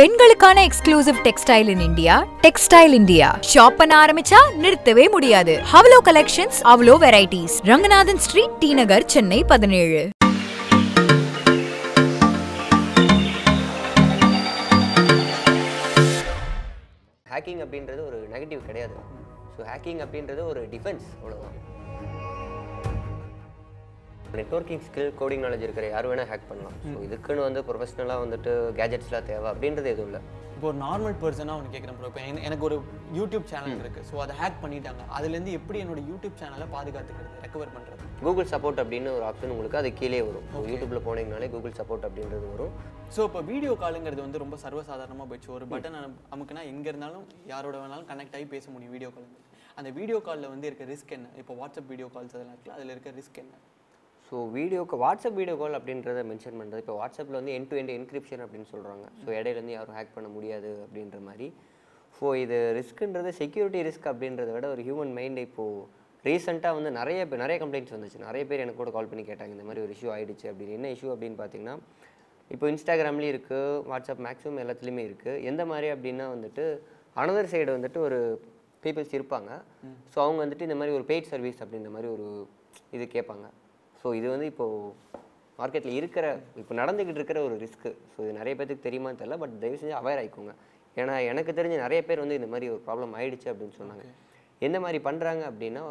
பெண்களுக்கான exclusive textile in India textile India shop பண்ண ஆரம்பிச்சா நிறுத்தவே முடியாது அவ்வளோ கலெக்ஷன்ஸ் அவ்வளோ varieties Ranganathan street T Nagar Chennai பதினேழு ஹேக்கிங் அப்படின்றது ஒரு நெகட்டிவ் கிடையாது ஸோ ஹேக்கிங் அப்படின்றது ஒரு டிஃபென்ஸ் அவ்வளோதான் நெட்வொர்க்கிங் ஸ்கில் கோடிங் நாலேஜ் இருக்கிற யார் வேணால் ஹேக் பண்ணலாம் ஸோ இதுக்குன்னு வந்து ப்ரொஃபஷனலாக வந்துட்டு கேஜெட்ஸ்லாம் தேவை அப்படின்றது எதுவும் இல்லை இப்போ ஒரு நார்மல் பர்சனாக ஒன்று கேட்குறேன் ப்ரோ இப்போ எனக்கு- எனக்கு ஒரு யூடியூப் சேனல் இருக்குது ஸோ அதை ஹேக் பண்ணிட்டாங்க அதுலேருந்து எப்படி என்னோட யூடியூப் சேனலை பாதுகாத்துக்கிறது ரெக்கவர் பண்ணுறது கூகுள் சப்போர்ட் அப்படின்னு ஒரு ஆப்ஷன் உங்களுக்கு அது கீழே வரும் ஸோ யூடியூப்பில் போனீங்கனாலே கூகுள் சப்போர்ட் அப்படின்றது வரும் ஸோ இப்போ வீடியோ காலுங்கிறது வந்து ரொம்ப சர்வசாதாரணமாக போயிடுச்சு ஒரு பட்டன் அமுக்குனா எங்கே இருந்தாலும் யாரோட வேணாலும் கனெக்ட் ஆகி பேச முடியும் வீடியோ கால் அந்த வீடியோ காலில் வந்து இருக்க ரிஸ்க் என்ன இப்போ வாட்ஸ்அப் வீடியோ கால்ஸ் அதெல்லாம் இருக்குல்ல அதில் இருக்க ரிஸ்க் என்ன ஸோ வீடியோக்கு வாட்ஸ்அப் வீடியோ கால் அப்படின்றத மென்ஷன் பண்ணுறது இப்போ வாட்ஸ்அப்பில் வந்து என் டு எண்ட் என்கிரிப்ஷன் அப்படின்னு சொல்கிறாங்க ஸோ இடையிலேருந்து யாரும் ஹேக் பண்ண முடியாது அப்படின்ற மாதிரி ஸோ இது ரிஸ்க்குன்றது செக்யூரிட்டி ரிஸ்க் அப்படின்றத விட ஒரு ஹியூமன் மைண்ட் இப்போது ரீசெண்டாக வந்து நிறைய பேர் நிறைய கம்ப்ளைண்ட்ஸ் வந்துச்சு நிறைய பேர் எனக்கு கூட கால் பண்ணி கேட்டாங்க இந்த மாதிரி ஒரு இஷ்யூ ஆயிடுச்சு அப்படின்னு என்ன இஷ்யூ அப்படின்னு பார்த்தீங்கன்னா இப்போ இன்ஸ்டாகிராம்லேயும் இருக்குது வாட்ஸ்அப் மேக்ஸிமம் எல்லாத்துலேயுமே இருக்குது எந்த மாதிரி அப்படின்னா வந்துட்டு அனதர் சைடு வந்துட்டு ஒரு பீப்புள்ஸ் இருப்பாங்க ஸோ அவங்க வந்துட்டு இந்த மாதிரி ஒரு பெய்ட் சர்வீஸ் அப்படின்ற மாதிரி ஒரு இது கேட்பாங்க ஸோ இது வந்து இப்போது மார்க்கெட்டில் இருக்கிற இப்போ நடந்துக்கிட்டு இருக்கிற ஒரு ரிஸ்க்கு ஸோ இது நிறைய பேருக்கு தெரியுமான்னு தெரியல பட் தயவு செஞ்சு அவேர் ஆயிக்கோங்க ஏன்னா எனக்கு தெரிஞ்ச நிறைய பேர் வந்து இந்த மாதிரி ஒரு ப்ராப்ளம் ஆயிடுச்சு அப்படின்னு சொன்னாங்க எந்த மாதிரி பண்ணுறாங்க அப்படின்னா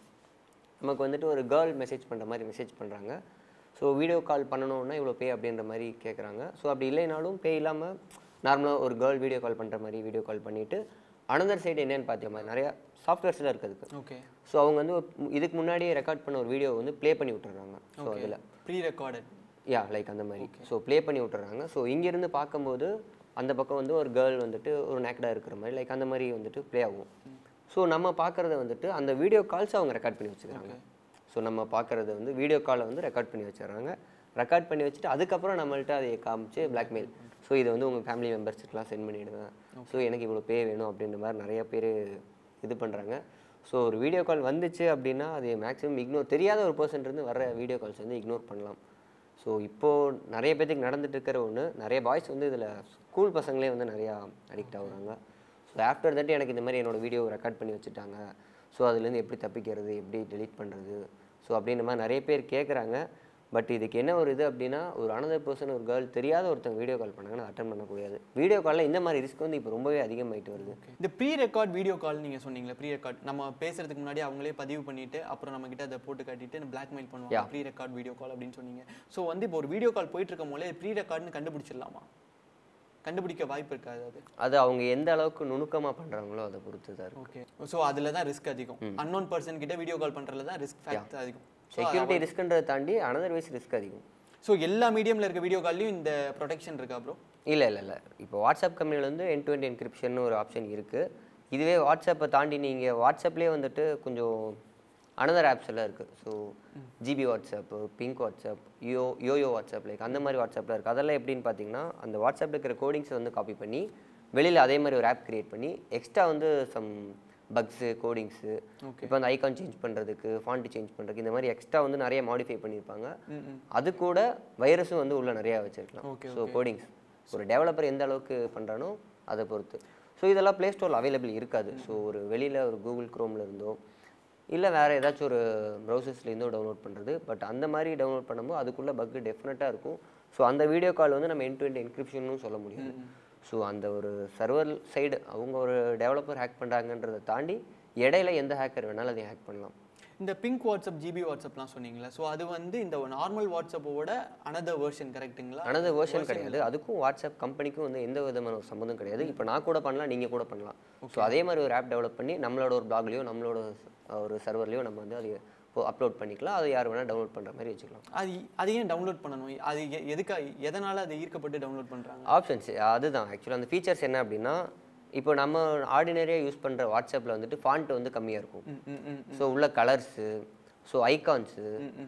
நமக்கு வந்துட்டு ஒரு கேர்ள் மெசேஜ் பண்ணுற மாதிரி மெசேஜ் பண்ணுறாங்க ஸோ வீடியோ கால் பண்ணணும்னா இவ்வளோ பே அப்படின்ற மாதிரி கேட்குறாங்க ஸோ அப்படி இல்லைனாலும் பே இல்லாமல் நார்மலாக ஒரு கேர்ள் வீடியோ கால் பண்ணுற மாதிரி வீடியோ கால் பண்ணிவிட்டு அனதர் சைடு என்னென்னு பார்த்த மாதிரி நிறையா சாஃப்ட்வேர்ஸ்லாம் இருக்கிறதுக்கு ஓகே ஸோ அவங்க வந்து ஒரு- இதுக்கு முன்னாடியே ரெக்கார்ட் பண்ண ஒரு வீடியோ வந்து ப்ளே பண்ணி விட்டுறாங்க ஸோ அதில் ப்ரீ ரெக்கார்டட் யா லைக் அந்த மாதிரி ஸோ ப்ளே பண்ணி விட்டுறாங்க ஸோ இங்கேருந்து பார்க்கும்போது அந்த பக்கம் வந்து ஒரு கேர்ள் வந்துட்டு ஒரு நேக்கடாக இருக்கிற மாதிரி லைக் அந்த மாதிரி வந்துட்டு ப்ளே ஆகும் ஸோ நம்ம பார்க்குறத வந்துட்டு அந்த வீடியோ கால்ஸ் அவங்க ரெக்கார்ட் பண்ணி வச்சுக்கிறாங்க ஸோ நம்ம பார்க்குறது வந்து வீடியோ காலை வந்து ரெக்கார்ட் பண்ணி வச்சிடுறாங்க ரெக்கார்ட் பண்ணி வச்சுட்டு அதுக்கப்புறம் நம்மள்ட்ட அதை காமிச்சு blackmail ஸோ இது வந்து உங்கள் ஃபேமிலி மெம்பர்ஸுக்கெலாம் சென்ட் பண்ணிவிடுவேன் ஸோ எனக்கு இவ்வளோ பே வேணும் அப்படின்ற மாதிரி நிறைய பேர் இது பண்ணுறாங்க ஸோ ஒரு வீடியோ கால் வந்துச்சு அப்படின்னா அது மேக்ஸிமம் இக்னோர் தெரியாத ஒரு person இருந்து வர வீடியோ கால்ஸ் வந்து இக்னோர் பண்ணலாம் ஸோ இப்போது நிறைய பேத்துக்கு நடந்துட்டு இருக்கிற ஒன்று நிறைய பாய்ஸ் வந்து இதில் ஸ்கூல் பசங்களே வந்து நிறையா அடிக்ட் ஆகுறாங்க ஸோ ஆஃப்டர் தட் எனக்கு இந்த மாதிரி என்னோட வீடியோ ரெக்கார்ட் பண்ணி வச்சுட்டாங்க ஸோ அதுலேருந்து எப்படி தப்பிக்கிறது எப்படி டெலீட் பண்ணுறது ஸோ அப்படின்ற மாதிரி நிறைய பேர் கேட்குறாங்க பட் இதுக்கு என்ன ஒரு இது அப்படின்னா ஒரு அனதர் பர்சன் ஒரு கேர்ள் தெரியாத ஒருத்தங்க வீடியோ கால் பண்ணாங்கன்னா அட்டன் பண்ணக்கூடாது வீடியோ காலில் இந்த மாதிரி ரிஸ்க் வந்து இப்போ ரொம்பவே அதிகமாயிட்டு வருது இந்த ப்ரீ ரெக்கார்ட் வீடியோ கால் நீங்கள் சொன்னீங்களே ப்ரீ ரெக்கார்ட் நம்ம பேசுறதுக்கு முன்னாடி அவங்களே பதிவு பண்ணிட்டு அப்புறம் நம்ம கிட்ட அதை போட்டு காட்டிட்டு பிளாக்மெயில் பண்ணுவாங்க ப்ரீ ரெக்கார்ட் வீடியோ கால் அப்படின்னு சொன்னீங்க ஸோ வந்து இப்போ ஒரு வீடியோ கால் போயிட்டு இருக்கும் போதே ப்ரீ ரெக்கார்ட்னு கண்டுபிடிச்சிடலாமா கண்டுபிடிக்க வாய்ப்பு இருக்காது அது அது அவங்க எந்த அளவுக்கு நுணுக்கமாக பண்ணுறாங்களோ அதை பொறுத்து தான் இருக்கு ஓகே ஸோ அதில் தான் ரிஸ்க் அதிகம் அன்னோன் பர்சன் கிட்ட வீடியோ கால் பண்ணுறதுல தான் ரிஸ்க் ஃபேக்ட் அதிகம் செக்யூரிட்டி ரிஸ்க்ன்றதை தாண்டி அனதர் வைஸ் ரிஸ்க் அதிகம் ஸோ எல்லா மீடியமில் இருக்க வீடியோ கால்லையும் இந்த ப்ரொடெக்ஷன் இருக்கா ப்ரோ இல்லை இல்லை இல்லை இப்போ வாட்ஸ்அப் கம்பெனியில் வந்து என் டு என் என்கிரிப்ஷன் ஒரு ஆப்ஷன் இருக்குது இதுவே வாட்ஸ்அப்பை தாண்டி நீங்கள் வாட்ஸ்அப்லேயே வந்துட்டு கொஞ்சம் அனதர் ஆப்ஸ் எல்லாம் இருக்குது so GB WhatsApp pink WhatsApp yo yoyo WhatsApp like அந்த மாதிரி வாட்ஸ்அப்பில் இருக்குது அதெல்லாம் எப்படின்னு பார்த்தீங்கன்னா அந்த வாட்ஸ்அப்பில் இருக்கிற கோடிங்ஸை வந்து காப்பி பண்ணி வெளியில் அதே மாதிரி ஒரு ஆப் கிரியேட் பண்ணி எக்ஸ்ட்ரா வந்து சம் பக்ஸு கோடிங்ஸு இப்போ அந்த ஐகான் சேஞ்ச் பண்ணுறதுக்கு ஃபாண்ட் சேஞ்ச் பண்ணுறதுக்கு இந்த மாதிரி எக்ஸ்ட்ரா வந்து நிறைய மாடிஃபை பண்ணியிருப்பாங்க அது கூட வைரஸும் வந்து உள்ள நிறையா வச்சிருக்கலாம் ஸோ கோடிங்ஸ் ஒரு டெவலப்பர் எந்த அளவுக்கு பண்ணுறானோ அதை பொறுத்து ஸோ இதெல்லாம் ப்ளே ஸ்டோரில் அவைலபிள் இருக்காது ஸோ ஒரு வெளியில் ஒரு கூகுள் க்ரோமில் இருந்தோ இல்லை வேறு ஏதாச்சும் ஒரு ப்ரௌசர்ஸ்லேருந்தோ டவுன்லோட் பண்ணுறது பட் அந்த மாதிரி டவுன்லோட் பண்ணும்போது அதுக்குள்ளே பக்கு டெஃபினட்டாக இருக்கும் ஸோ அந்த வீடியோ கால் வந்து நம்ம என் டு எண்ட் என்கிரிப்ஷனும் சொல்ல முடியாது ஸோ அந்த ஒரு சர்வர் சைடு அவங்க ஒரு டெவலப்பர் ஹேக் பண்ணுறாங்கன்றதை தாண்டி இடையில எந்த ஹேக்கர் வேணாலும் அதை ஹேக் பண்ணலாம் இந்த பிங்க் வாட்ஸ்அப் ஜிபி வாட்ஸ்அப்லாம் சொன்னீங்களா ஸோ அது வந்து இந்த நார்மல் வாட்ஸ்அப்போட அனதர் வெர்ஷன் கரெக்ட்டுங்களா அனதர் வேர்ஷன் கிடையாது அதுக்கும் வாட்ஸ்அப் கம்பெனிக்கும் வந்து எந்த விதமான ஒரு சம்மந்தம் கிடையாது இப்போ நான் கூட பண்ணலாம் நீங்கள் கூட பண்ணலாம் ஸோ அதே மாதிரி ஒரு ஆப் டெவலப் பண்ணி நம்மளோட ஒரு பிளாக்லேயோ நம்மளோட ஒரு சர்வர்லேயோ நம்ம வந்து அதை அப்லோட் பண்ணிக்கலாம் அதை யார் வேணால் டவுன்லோட் பண்ணுற மாதிரி வச்சுக்கலாம் அது அது ஏன் டவுன்லோட் பண்ணணும் அது எ- எதுக்கா எதனால அது ஈர்க்கப்பட்டு டவுன்லோட் பண்றாங்க ஆப்ஷன்ஸ் அதுதான் ஆக்சுவலாக அந்த ஃபீச்சர்ஸ் என்ன அப்படின்னா இப்போ நம்ம ஆர்டினரியாக யூஸ் பண்ணுற வாட்ஸ்அப்பில் வந்துட்டு ஃபாண்ட் வந்து கம்மியாக இருக்கும் ம், ம், ம். ஸோ உள்ள கலர்ஸு ஸோ ஐகான்ஸு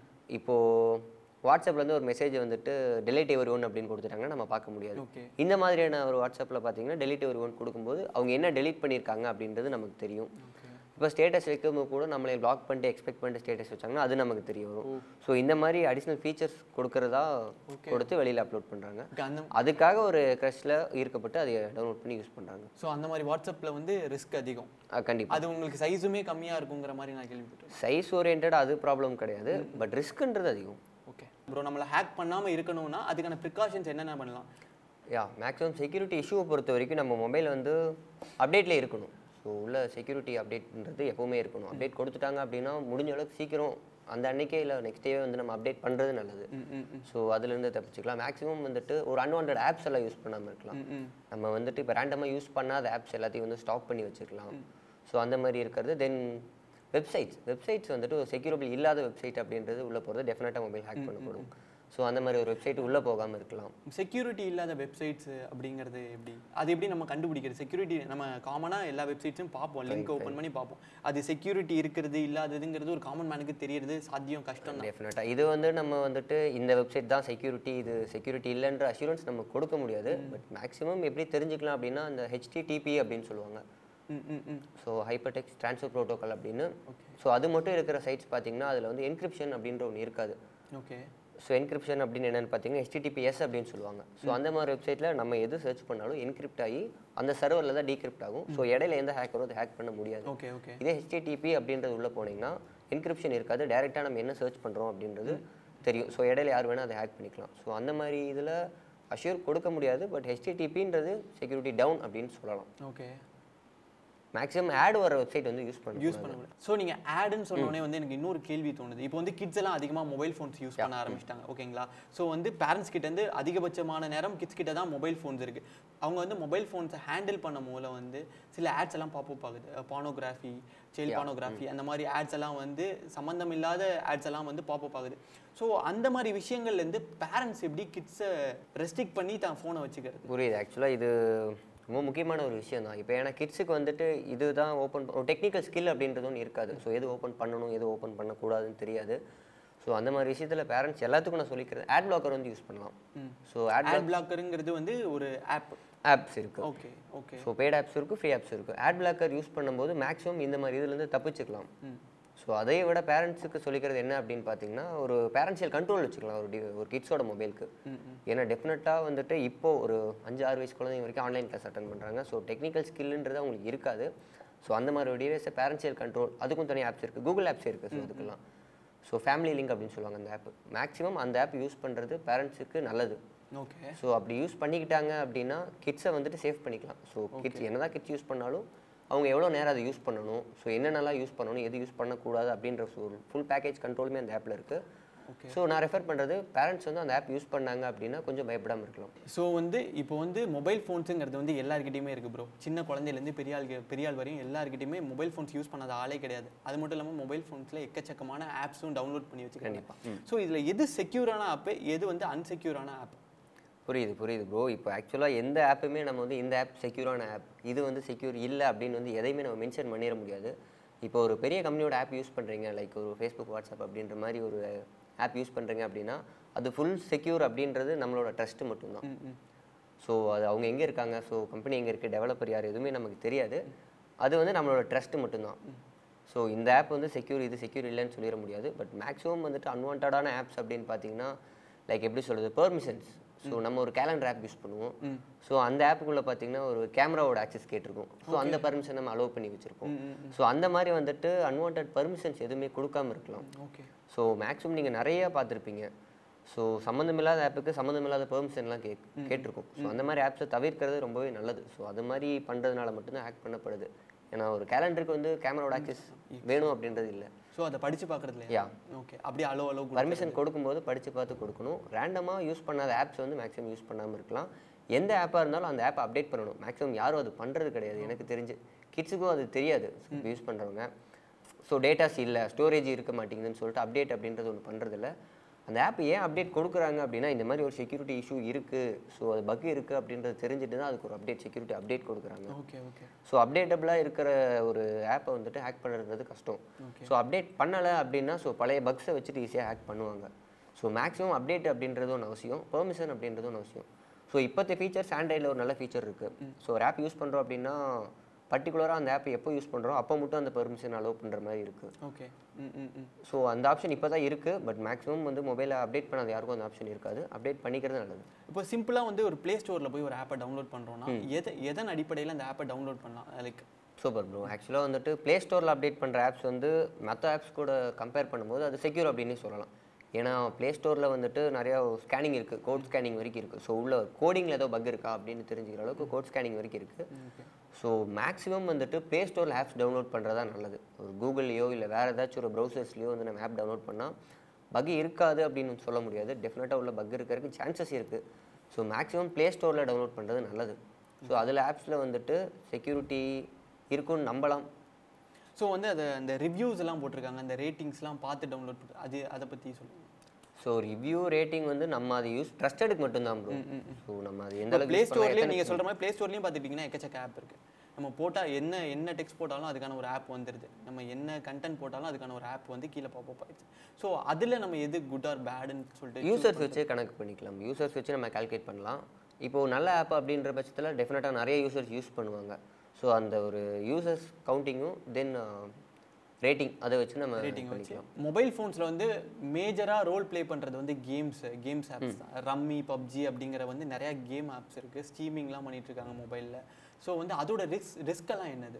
இப்போது வாட்ஸ்அப்பில் வந்து ஒரு மெசேஜ் வந்துட்டு டெலிட் எவரி ஒன் அப்படின்னு கொடுத்துட்டாங்கன்னா நம்ம பார்க்க முடியாது Okay. இந்த மாதிரியான ஒரு வாட்ஸ்அப்பில் பார்த்தீங்கன்னா டெலிட் எவரி ஒன் கொடுக்கும்போது அவங்க என்ன டெலீட் பண்ணியிருக்காங்க அப்படின்றது நமக்கு தெரியும் இப்போ ஸ்டேட்டஸ் வைக்கும்போது கூட நம்மளை பிளாக் பண்ணிட்டு எக்ஸ்பெக்ட் பண்ணிட்டு ஸ்டேட்டஸ் வச்சாங்கன்னா அது நமக்கு தெரிய வரும் ஸோ இந்த மாதிரி அடிஷ்னல் ஃபீச்சர்ஸ் கொடுக்கறதா கொடுத்து வெளியில் அப்லோட் பண்ணுறாங்க Okay, அந்த அதுக்காக ஒரு க்ரஷில் ஈர்க்கப்பட்டு அதை டவுன்லோட் பண்ணி யூஸ் பண்ணுறாங்க ஸோ அந்த மாதிரி வாட்ஸ்அப்பில் வந்து ரிஸ்க் அதிகம் கண்டிப்பாக அது உங்களுக்கு சைஸுமே கம்மியாக இருக்குங்கிற மாதிரி நான் கேள்விப்பட்டேன் சைஸ் ஓரியன்ட் அது ப்ராப்ளம் கிடையாது பட் ரிஸ்க்குன்றது அதிகம் ஓகே ப்ரோ நம்மளை ஹேக் பண்ணாமல் இருக்கணும்னா அதுக்கான ப்ரிகாஷன்ஸ் என்னென்ன பண்ணலாம் யா மேக்ஸிமம் செக்யூரிட்டி இஷ்யூவை பொறுத்த வரைக்கும் நம்ம மொபைல் வந்து அப்டேட்லேயே இருக்கணும் ஸோ உள்ள செக்யூரிட்டி அப்டேட்ன்றது எப்போவுமே இருக்கணும் அப்டேட் கொடுத்துட்டாங்க அப்படின்னா முடிஞ்ச அளவுக்கு சீக்கிரம் அந்த அன்னைக்கே இல்லை நெக்ஸ்ட் டேவே வந்து நம்ம அப்டேட் பண்ணுறது நல்லது ம் ம் ம் ஸோ அதுலேருந்து தப்பிச்சுக்கலாம் மேக்ஸிமம் வந்துட்டு ஒரு அன்வான்ட் ஆப்ஸ் எல்லாம் யூஸ் பண்ணாமல் இருக்கலாம் ம், ம் நம்ம வந்துட்டு இப்போ ரேண்டமாக யூஸ் பண்ணாத ஆப்ஸ் எல்லாத்தையும் வந்து ஸ்டாப் பண்ணி வச்சுக்கலாம் ஸோ அந்த மாதிரி இருக்கிறது தென் வெப்சைட்ஸ் வெப்சைட்ஸ் வந்துட்டு ஒரு செக்யூரபிள் இல்லாத வெப்சைட் அப்படின்றது உள்ளே போகிறது டெஃபினட்டாக மொபைல் ஹேக் பண்ணப்படும் ஸோ அந்த மாதிரி ஒரு வெப்சைட் உள்ளே போகாமல் இருக்கலாம் செக்யூரிட்டி இல்லாத வெப்சைட்ஸ் அப்படிங்கிறது எப்படி அது எப்படி நம்ம கண்டுபிடிக்கிறது செக்யூரிட்டி நம்ம காமனாக எல்லா வெப்சைட்ஸும் பார்ப்போம் லிங்க் ஓப்பன் பண்ணி பார்ப்போம் அது செக்யூரிட்டி இருக்கிறது இல்லாததுங்கிறது ஒரு காமன் மேனுக்கு தெரியறது சாத்தியம் கஷ்டம் தான் டெஃபினட்டாக இது வந்து நம்ம வந்துட்டு இந்த வெப்சைட் தான் செக்யூரிட்டி இது செக்யூரிட்டி இல்லைன்ற அஷூரன்ஸ் நம்ம கொடுக்க முடியாது பட் மேக்ஸிமம் எப்படி தெரிஞ்சுக்கலாம் அப்படின்னா இந்த ஹெச்டிடிபி அப்படின்னு சொல்லுவாங்க ம் ம் ம் ஸோ ஹைப்பர்டெக்ஸ் ட்ரான்ஸ்ஃபர் ப்ரோட்டோகால் அப்படின்னு ஸோ அது மட்டும் இருக்கிற சைட்ஸ் பார்த்தீங்கன்னா அதில் வந்து என்கிரிப்ஷன் அப்படின்ற ஒன்று இருக்காது ஓகே ஸோ என்கிரிப்ஷன் அப்படின்னு என்னென்னு பார்த்தீங்கன்னா HTTPS அப்படின்னு சொல்லுவாங்க ஸோ அந்த மாதிரி வெப்சைட்டில் நம்ம எது சர்ச் பண்ணாலும் என்கிரிப்ட் ஆகி அந்த சர்வரில் தான் டீக்ரிப்ட் ஆகும் ஸோ இடையில எந்த ஹேக்கரும் அதை ஹேக் பண்ண முடியாது ஓகே ஓகே இதே HTTP அப்படின்றது உள்ளே போனீங்கன்னா என்கிரிப்ஷன் இருக்காது டேரெக்டாக நம்ம என்ன சர்ச் பண்ணுறோம் அப்படின்றது தெரியும் ஸோ இடையில யார் வேணால் அதை ஹேக் பண்ணிக்கலாம் ஸோ அந்த மாதிரி இதில் அஷ்யூர் கொடுக்க முடியாது பட் ஹெச்டிடிபின்றது செக்யூரிட்டி டவுன் அப்படின்னு சொல்லலாம் ஓகே மேக்ஸிமம் ஆட் வர வெப்சைட் வந்து யூஸ் பண்ணுவோம் யூஸ் பண்ண முடியும் ஸோ நீங்கள் ஆடுன்னு சொன்னோடனே வந்து எனக்கு இன்னொரு கேள்வி தோணுது இப்போ வந்து கிட்ஸ் எல்லாம் அதிகமாக மொபைல் ஃபோன்ஸ் யூஸ் பண்ண ஆரம்பிச்சிட்டாங்க ஓகேங்களா ஸோ வந்து பேரண்ட்ஸ் கிட்ட இருந்து அதிகபட்சமான நேரம் கிட்ஸ் கிட்ட தான் மொபைல் ஃபோன்ஸ் இருக்கு அவங்க வந்து மொபைல் ஃபோன்ஸை ஹேண்டில் பண்ண மூல வந்து சில ஆட்ஸ் எல்லாம் பாப்பப் ஆகுது பானோகிராஃபி சைல்ட் பானோகிராஃபி அந்த மாதிரி ஆட்ஸ் எல்லாம் வந்து சம்மந்தம் இல்லாத ஆட்ஸ் எல்லாம் வந்து பாப்பப் ஆகுது ஸோ அந்த மாதிரி விஷயங்கள்லேருந்து பேரண்ட்ஸ் எப்படி கிட்ஸை ரெஸ்ட்ரிக்ட் பண்ணி தான் ஃபோனை வச்சுக்கிறது புரியுது ஆக்சுவலாக இது ரொம்ப முக்கியமான ஒரு விஷயம் தான் இப்போ ஏன்னா கிட்ஸுக்கு வந்துட்டு இதுதான் ஓப்பன் ஒரு டெக்னிக்கல் ஸ்கில் அப்படின்றது ஒன்று இருக்காது ஸோ எது ஓப்பன் பண்ணணும் எது ஓப்பன் பண்ணக்கூடாதுன்னு தெரியாது ஸோ அந்த மாதிரி விஷயத்தில் பேரண்ட்ஸ் எல்லாத்துக்கும் நான் சொல்லிக்கிறேன் ஆட் பிளாக்கர் வந்து யூஸ் பண்ணலாம் ஸோ ஆட் ஆட் பிளாக்கருங்கிறது வந்து ஒரு ஆப் ஆப்ஸ் இருக்குது okay okay so paid apps இருக்குது ஃப்ரீ ஆப்ஸ் இருக்குது ஆட் பிளாக்கர் யூஸ் பண்ணும்போது மேக்ஸிமம் இந்த மாதிரி இதுலேருந்து தப்பிச்சுக்கலாம் ஸோ அதை விட பேரண்ட்ஸுக்கு சொல்லிக்கிறது என்ன அப்படின்னு பார்த்தீங்கன்னா ஒரு பேரண்ட்ஸியல் கண்ட்ரோல் வச்சுக்கலாம் ஒரு டி ஒரு கிட்ஸோட மொபைலுக்கு ஏன்னா டெஃபினட்டாக வந்துட்டு இப்போ ஒரு அஞ்சு ஆறு வயசு குழந்தைங்க வரைக்கும் ஆன்லைன் கிளாஸ் அட்டன் பண்ணுறாங்க ஸோ டெக்னிக்கல் ஸ்கில்ன்றது அவங்களுக்கு இருக்காது ஸோ அந்த மாதிரி ஒரு டிவைஸை பேரண்ட்ஸியல் கண்ட்ரோல் அதுக்கும் தனி ஆப்ஸ் இருக்குது கூகுள் ஆப்ஸ் இருக்குது ஸோ அதுக்கெல்லாம் ஸோ ஃபேமிலி லிங்க் அப்படின்னு சொல்லுவாங்க அந்த ஆப் மேக்ஸிமம் அந்த ஆப் யூஸ் பண்ணுறது பேரண்ட்ஸுக்கு நல்லது ஓகே ஸோ அப்படி யூஸ் பண்ணிக்கிட்டாங்க அப்படின்னா கிட்ஸை வந்துட்டு சேவ் பண்ணிக்கலாம் ஸோ கிட்ஸ் என்னதான் கிட்ஸ் யூஸ் பண்ணாலும் அவங்க எவ்வளோ நேரம் அதை யூஸ் பண்ணணும் ஸோ என்னென்னலாம் யூஸ் பண்ணணும் எது யூஸ் பண்ணக்கூடாது அப்படின்ற ஒரு ஃபுல் பேக்கேஜ் கண்ட்ரோலுமே அந்த ஆப்பில் இருக்குது ஸோ நான் ரெஃபர் பண்ணுறது பேரண்ட்ஸ் வந்து அந்த ஆப் யூஸ் பண்ணாங்க அப்படின்னா கொஞ்சம் பயப்படாமல் இருக்கலாம் ஸோ வந்து இப்போ வந்து மொபைல் ஃபோன்ஸுங்கிறது வந்து எல்லாருக்கிட்டையுமே இருக்குது ப்ரோ சின்ன குழந்தையிலேருந்து பெரிய ஆள் பெரிய ஆள் வரையும் எல்லாருக்கிட்டையுமே மொபைல் ஃபோன்ஸ் யூஸ் பண்ணாத ஆளே கிடையாது அது மட்டும் இல்லாமல் மொபைல் ஃபோன்ஸில் எக்கச்சக்கமான ஆப்ஸும் டவுன்லோட் பண்ணி வச்சுருக்காங்க ஸோ இதில் எது செக்யூரான ஆப்பு எது வந்து அன்செக்யூரான ஆப் புரியுது புரியுது ப்ரோ இப்போ ஆக்சுவலாக எந்த ஆப்புமே நம்ம வந்து இந்த ஆப் செக்யூரான ஆப் இது வந்து செக்யூர் இல்லை அப்படின்னு வந்து எதையுமே நம்ம மென்ஷன் பண்ணிட முடியாது இப்போ ஒரு பெரிய கம்பெனியோட ஆப் யூஸ் பண்ணுறீங்க லைக் ஒரு ஃபேஸ்புக் வாட்ஸ்அப் அப்படின்ற மாதிரி ஒரு ஆப் யூஸ் பண்ணுறீங்க அப்படின்னா அது ஃபுல் செக்யூர் அப்படின்றது நம்மளோட ட்ரஸ்ட்டு மட்டும்தான் ஸோ அது அவங்க எங்கே இருக்காங்க ஸோ கம்பெனி எங்கே இருக்குது டெவலப்பர் யார் எதுவுமே நமக்கு தெரியாது அது வந்து நம்மளோட ட்ரஸ்ட்டு மட்டும்தான் ஸோ இந்த ஆப் வந்து செக்யூர் இது செக்யூர் இல்லைன்னு சொல்லிட முடியாது பட் மேக்ஸிமம் வந்துட்டு அன்வான்டான ஆப்ஸ் அப்படின்னு பார்த்தீங்கன்னா லைக் எப்படி சொல்கிறது பெர்மிஷன்ஸ் ஸோ நம்ம ஒரு கேலண்டர் ஆப் யூஸ் பண்ணுவோம் ஸோ அந்த ஆப்புக்குள்ளே பார்த்தீங்கன்னா ஒரு கேமராவோட ஆக்சஸ் கேட்டிருக்கும் ஸோ அந்த பர்மிஷன் நம்ம அலோவ் பண்ணி வச்சுருப்போம் ஸோ அந்த மாதிரி வந்துட்டு அன்வான்ட் பர்மிஷன்ஸ் எதுவுமே கொடுக்காம இருக்கலாம் ஓகே ஸோ மேக்ஸிமம் நீங்கள் நிறைய பார்த்துருப்பீங்க ஸோ சம்மந்தமில்லாத ஆப்புக்கு சம்மந்தமில்லாத பெர்மிஷன்லாம் கே கேட்டிருக்கும் ஸோ அந்த மாதிரி ஆப்ஸை தவிர்க்கிறது ரொம்பவே நல்லது ஸோ அது மாதிரி பண்ணுறதுனால மட்டும்தான் ஹேக் பண்ணப்படுது ஏன்னா ஒரு கேலண்டருக்கு வந்து கேமராவோட ஆக்சஸ் வேணும் அப்படின்றது இல்லை ஸோ அதை படித்து பார்க்குறதுல யா ஓகே அப்படியே அலோ அலோ பர்மிஷன் கொடுக்கும்போது படித்து பார்த்து கொடுக்கணும் ரேண்டமாக யூஸ் பண்ணாத ஆப்ஸ் வந்து மேக்ஸிமம் யூஸ் பண்ணாமல் இருக்கலாம் எந்த ஆப்பாக இருந்தாலும் அந்த ஆப்பை அப்டேட் பண்ணணும் மேக்ஸிமம் யாரும் அது பண்ணுறது கிடையாது எனக்கு தெரிஞ்சு கிட்ஸுக்கும் அது தெரியாது யூஸ் பண்ணுறவங்க ஸோ டேட்டாஸ் இல்லை ஸ்டோரேஜ் இருக்க மாட்டேங்குதுன்னு சொல்லிட்டு அப்டேட் அப்படின்றது ஒன்று பண்ணுறதில்ல அந்த ஆப் ஏன் அப்டேட் கொடுக்குறாங்க அப்படின்னா இந்த மாதிரி ஒரு செக்யூரிட்டி இஷ்யூ இருக்குது ஸோ அது பக் இருக்குது அப்படின்றது தெரிஞ்சுட்டு தான் அதுக்கு ஒரு அப்டேட் செக்யூரிட்டி அப்டேட் கொடுக்குறாங்க ஓகே ஓகே ஸோ அப்டேட்டபிளாக இருக்கிற ஒரு ஆப்பை வந்துட்டு ஹேக் பண்ணுறது கஷ்டம் ஸோ அப்டேட் பண்ணலை அப்படின்னா ஸோ பழைய பக்ஸை வச்சுட்டு ஈஸியாக ஹேக் பண்ணுவாங்க ஸோ மேக்ஸிமம் அப்டேட் அப்படின்றது ஒன்று அவசியம் பெர்மிஷன் அப்படின்றது ஒன்று அவசியம் ஸோ இப்போத்த ஃபீச்சர்ஸ் ஆண்ட்ராய்டில் ஒரு நல்ல ஃபீச்சர் இருக்குது ஸோ ஒரு ஆப் யூஸ் பண்ணுறோம் அப்படின்னா பர்டிகுலராக அந்த ஆப் எப்போ யூஸ் பண்ணுறோம் அப்போ மட்டும் அந்த பெர்மிஷன் அலோவ் பண்ணுற மாதிரி இருக்குது ஓகே ம் ம் ம் ஸோ அந்த ஆப்ஷன் இப்போ தான் இருக்குது பட் மேக்ஸிமம் வந்து மொபைலை அப்டேட் பண்ணாத யாருக்கும் அந்த ஆப்ஷன் இருக்காது அப்டேட் பண்ணிக்கிறது நல்லது இப்போ சிம்பிளாக வந்து ஒரு ப்ளே ஸ்டோரில் போய் ஒரு ஆப்பை டவுன்லோட் பண்ணுறோன்னா எது எதன் அடிப்படையில் அந்த ஆப்பை டவுன்லோட் பண்ணலாம் லைக் சூப்பர் ப்ரோ ஆக்சுவலாக வந்துட்டு ப்ளே ஸ்டோரில் அப்டேட் பண்ணுற ஆப்ஸ் வந்து மற்ற ஆப்ஸ் கூட கம்பேர் பண்ணும்போது அது செக்யூர் அப்படின்னு சொல்லலாம் ஏன்னா ப்ளே ஸ்டோரில் வந்துட்டு நிறையா ஸ்கேனிங் இருக்குது கோட் ஸ்கேனிங் வரைக்கும் இருக்குது ஸோ உள்ள கோடிங்கில் ஏதோ பக் இருக்கா அப்படின்னு தெரிஞ்சுக்கிற அளவுக்கு கோட் ஸ்கேனிங் வரைக்கும் இருக்குது ஸோ மேக்ஸிமம் வந்துட்டு ப்ளே ஸ்டோரில் ஆப்ஸ் டவுன்லோட் பண்ணுறது தான் நல்லது ஒரு கூகுள்லேயோ இல்லை வேறு ஏதாச்சும் ஒரு ப்ரௌசர்ஸ்லையோ வந்து நம்ம ஆப் டவுன்லோட் பண்ணால் பக் இருக்காது அப்படின்னு சொல்ல முடியாது டெஃபினட்டாக உள்ள பக் இருக்கிறதுக்கு சான்சஸ் இருக்குது ஸோ மேக்ஸிமம் ப்ளே ஸ்டோரில் டவுன்லோட் பண்ணுறது நல்லது ஸோ அதில் ஆப்ஸில் வந்துட்டு செக்யூரிட்டி இருக்குன்னு நம்பலாம் ஸோ வந்து அதை அந்த ரிவ்யூஸ் எல்லாம் போட்டிருக்காங்க அந்த ரேட்டிங்ஸ்லாம் பார்த்து டவுன்லோட் பண்ணி அது அதை பற்றி சொல்லுங்கள் ஸோ ரிவ்யூ ரேட்டிங் வந்து நம்ம அதை யூஸ் ட்ரஸ்டடுக்கு மட்டும்தான் ப்ரோ ஸோ நம்ம அது எந்த அளவுக்கு ப்ளே use பண்ணலாம், ஸ்டோர்லேயே எத்தனை- நீங்கள் சொல்கிற மாதிரி ப்ளே ஸ்டோர்லேயும் பார்த்துட்டிங்கன்னா எக்கச்சக்க ஆப் இருக்குது நம்ம போட்டால் என்ன என்ன டெக்ஸ்ட் போட்டாலும் அதுக்கான ஒரு ஆப் வந்துடுது நம்ம என்ன கண்டென்ட் போட்டாலும் அதுக்கான ஒரு ஆப் வந்து கீழே பாப்பப் ஆயிடுச்சு ஸோ அதில் நம்ம எது குட் ஆர் பேடுன்னு சொல்லிட்டு யூசர்ஸ் வச்சு கணக்கு பண்ணிக்கலாம் யூசர்ஸ் வச்சு நம்ம கால்குலேட் பண்ணலாம் இப்போ ஒரு நல்ல ஆப் அப்படின்ற பட்சத்தில் டெஃபினட்டாக நிறைய யூசர்ஸ் யூஸ் பண்ணுவாங்க ஸோ அந்த ஒரு யூசர்ஸ் கவுண்டிங்கும் தென் ரேட்டிங் அதை வச்சு நம்ம ரேட்டிங் வச்சு பண்ணிக்கலாம் மொபைல் ஃபோன்ஸில் வந்து மேஜராக ரோல் ப்ளே பண்ணுறது வந்து கேம்ஸ் கேம்ஸ் ஆப்ஸ் தான் ரம்மி பப்ஜி அப்படிங்கிற வந்து நிறையா கேம் ஆப்ஸ் இருக்குது ஸ்ட்ரீமிங்லாம் பண்ணிட்டு இருக்காங்க மொபைலில் ஸோ வந்து அதோட ரிஸ்க் ரிஸ்கெல்லாம் என்னது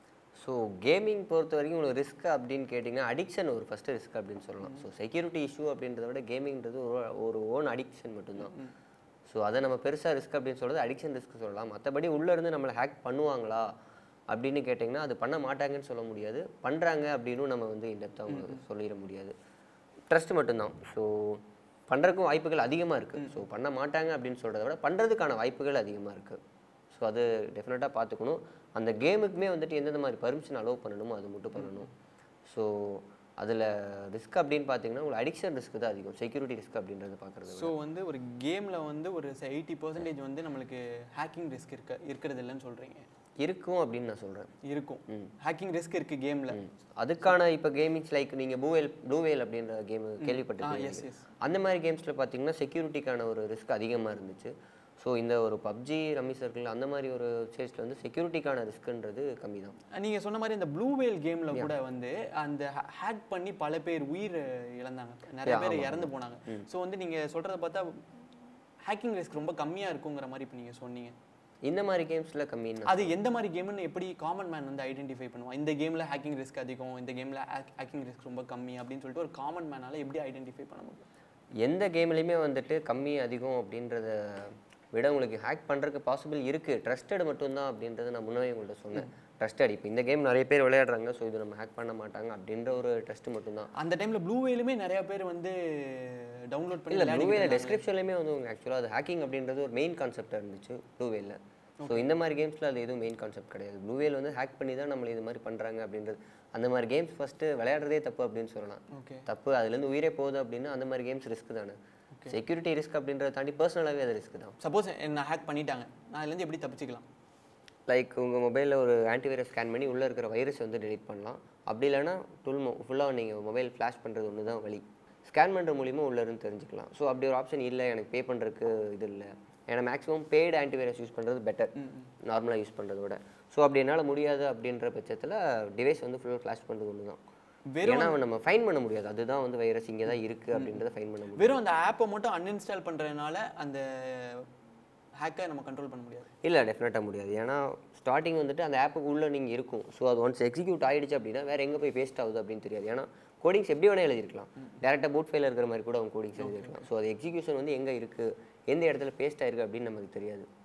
ஸோ கேமிங் பொறுத்த வரைக்கும் உங்களுக்கு ரிஸ்க் அப்படின்னு கேட்டிங்கன்னா அடிக்ஷன் ஒரு ஃபஸ்ட்டு ரிஸ்க் அப்படின்னு சொல்லலாம் ஸோ செக்யூரிட்டி இஷ்யூ அப்படின்றத விட கேமிங்ன்றது ஒரு ஒரு ஓன் அடிக்ஷன் மட்டும்தான் ஸோ அதை நம்ம பெருசாக ரிஸ்க் அப்படின்னு சொல்கிறது அடிக்ஷன் ரிஸ்க் சொல்லலாம் மற்றபடி உள்ளேருந்து நம்மளை ஹேக் பண்ணுவாங்களா அப்படின்னு கேட்டிங்கன்னா அது பண்ண மாட்டாங்கன்னு சொல்ல முடியாது பண்ணுறாங்க அப்படின்னு நம்ம வந்து இந்த சொல்லிட முடியாது ட்ரஸ்ட் மட்டும்தான் ஸோ பண்ணுறதுக்கும் வாய்ப்புகள் அதிகமாக இருக்குது ஸோ பண்ண மாட்டாங்க அப்படின்னு சொல்கிறத விட பண்ணுறதுக்கான வாய்ப்புகள் அதிகமாக இருக்குது ஸோ அது டெஃபினட்டாக பார்த்துக்கணும் அந்த கேமுக்குமே வந்துட்டு எந்தெந்த மாதிரி பர்மிஷன் அலோவ் பண்ணணுமோ அது மட்டும் பண்ணணும் ஸோ அதில் ரிஸ்க் அப்படின்னு பார்த்தீங்கன்னா உங்களுக்கு அடிக்ஷன் ரிஸ்க் தான் அதிகம் செக்யூரிட்டி ரிஸ்க் அப்படின்றத பார்க்குறது ஸோ வந்து ஒரு கேமில் வந்து ஒரு எயிட்டி பர்சன்டேஜ் வந்து நம்மளுக்கு ஹேக்கிங் ரிஸ்க் இருக்க இருக்கிறது இல்லைன்னு சொல்கிறீங்க இருக்கும் அப்படின்னு நான் சொல்கிறேன் இருக்கும் ஹேக்கிங் ரிஸ்க் இருக்குது கேமில் அதுக்கான இப்போ கேமிங்ஸ் லைக் நீங்கள் ப்ளூவேல் ப்ளூவேல் அப்படின்ற கேம் yes, கேள்விப்பட்டிருக்கீங்க yes. அந்த மாதிரி கேம்ஸில் பார்த்தீங்கன்னா செக்யூரிட்டிக்கான ஒரு ரிஸ்க் அதிகமாக இருந்துச்சு ஸோ இந்த ஒரு பப்ஜி ரம்மி சர்க்கிள் அந்த மாதிரி ஒரு ஸ்டேஜில் வந்து செக்யூரிட்டிக்கான ரிஸ்க்குன்றது கம்மி தான் நீங்கள் சொன்ன மாதிரி இந்த ப்ளூ வேல் கேமில் கூட வந்து அந்த ஹேக் பண்ணி பல பேர் உயிர் இழந்தாங்க நிறைய பேர் இறந்து போனாங்க ஸோ வந்து நீங்கள் சொல்கிறத பார்த்தா ஹேக்கிங் ரிஸ்க் ரொம்ப கம்மியாக இருக்குங்கிற மாதிரி இப்போ நீங்கள் சொன்னீங்க இந்த மாதிரி கேம்ஸில் கம்மின்னு அது எந்த மாதிரி கேம்னு எப்படி காமன் மேன் வந்து ஐடென்டிஃபை பண்ணுவான் இந்த கேமில் ஹேக்கிங் ரிஸ்க் அதிகம் இந்த கேமில் ஹேக்கிங் ரிஸ்க் ரொம்ப கம்மி அப்படின்னு சொல்லிட்டு ஒரு காமன் மேனால எப்படி ஐடென்டிஃபை பண்ண முடியும் எந்த கேம்லையுமே வந்துட்டு கம்மி அதிகம் அப்படின்றத விட உங்களுக்கு ஹேக் பண்ணுறதுக்கு பாசிபிள் இருக்குது ட்ரஸ்டட் மட்டும்தான் அப்படின்றத நான் முன்னாடி உங்கள்கிட்ட சொன்னேன் ட்ரஸ்டட் இப்போ இந்த கேம் நிறைய பேர் விளையாடுறாங்க ஸோ இது நம்ம ஹேக் பண்ண மாட்டாங்க அப்படின்ற ஒரு ட்ரஸ்ட் மட்டும்தான் அந்த டைமில் ப்ளூ வேலுமே நிறைய பேர் வந்து டவுன்லோட் பண்ணி இல்லை விளையாடிக்கிட்டு ப்ளூவேல இருந்தாங்க. டெஸ்கிரிப்ஷன்லையுமே வந்து உங்களுக்கு ஆக்சுவலாக அது ஹேக்கிங் அப்படின்றது ஒரு மெயின் கான்செப்டாக இருந்துச்சு ப்ளூவேல ஸோ இந்த மாதிரி கேம்ஸில் அது எதுவும் மெயின் கான்செப்ட் கிடையாது ப்ளூவேல் வந்து ஹேக் பண்ணி தான் நம்மளை இது மாதிரி பண்ணுறாங்க அப்படின்றது அந்த மாதிரி கேம்ஸ் ஃபஸ்ட்டு விளையாடுறதே தப்பு அப்படின்னு சொல்லலாம் ஓகே தப்பு அதுலேருந்து உயிரே போகுது அப்படின்னா அந்த மாதிரி கேம்ஸ் ரிஸ்க் தானே செக்யூரிட்டி ரிஸ்க் அப்படின்றத தாண்டி பர்சனலாகவே அது ரிஸ்க் தான் சப்போஸ் என்ன ஹேக் பண்ணிட்டாங்க நான் இதுலேருந்து எப்படி தப்பிச்சுக்கலாம் லைக் உங்கள் மொபைலில் ஒரு ஆன்டிவைரஸ் ஸ்கேன் பண்ணி உள்ளே இருக்கிற வைரஸ் வந்து டெலீட் பண்ணலாம் அப்படி இல்லைன்னா டுல் ஃபுல்லாக நீங்கள் மொபைல் ஃப்ளாஷ் பண்ணுறது ஒன்று தான் வழி ஸ்கேன் பண்ணுற மூலியமாக உள்ளே இருந்து தெரிஞ்சுக்கலாம் ஸோ அப்படி ஒரு ஆப்ஷன் இல்லை எனக்கு பே பண்ணுறதுக்கு இது இல்லை ஏன்னா மேக்ஸிமம் பெய்டு ஆன்டிவைரஸ் யூஸ் பண்ணுறது பெட்டர் நார்மலாக யூஸ் பண்ணுறத விட ஸோ அப்படி என்னால் முடியாது அப்படின்ற பட்சத்தில் டிவைஸ் வந்து ஃபுல்லாக ஃப்ளாஷ் பண்ணுறது ஒன்று தான் ஏன்னா நம்ம ஃபைன் பண்ண முடியாது அதுதான் வந்து வைரஸ் இங்கே தான் இருக்குது அப்படின்றத ஃபைன் பண்ண முடியும் வெறும் அந்த ஆப்பை மட்டும் அன்இன்ஸ்டால் பண்ணுறதுனால அந்த ஹேக்கை நம்ம கண்ட்ரோல் பண்ண முடியாது இல்லை டெஃபினட்டாக முடியாது ஏன்னா ஸ்டார்டிங் வந்துட்டு அந்த ஆப்புக்கு உள்ளே நீங்கள் இருக்கும் ஸோ அது ஒன்ஸ் எக்ஸிக்யூட் ஆயிடுச்சு அப்படின்னா வேறு எங்கே போய் பேஸ்ட் ஆகுது அப்படின்னு தெரியாது ஏன்னா கோடிங்ஸ் எப்படி வேணால் எழுதிருக்கலாம் டேரெக்டாக பூட் ஃபைல இருக்கிற மாதிரி கூட அவங்க கோடிங்ஸ் எழுதிருக்கலாம் ஸோ அது எக்ஸிக்யூஷன் வந்து எங்கே இருக்குது எந்த இடத்துல பேஸ்ட் ஆயிருக்கு அப்படின்னு நமக்கு தெரியாது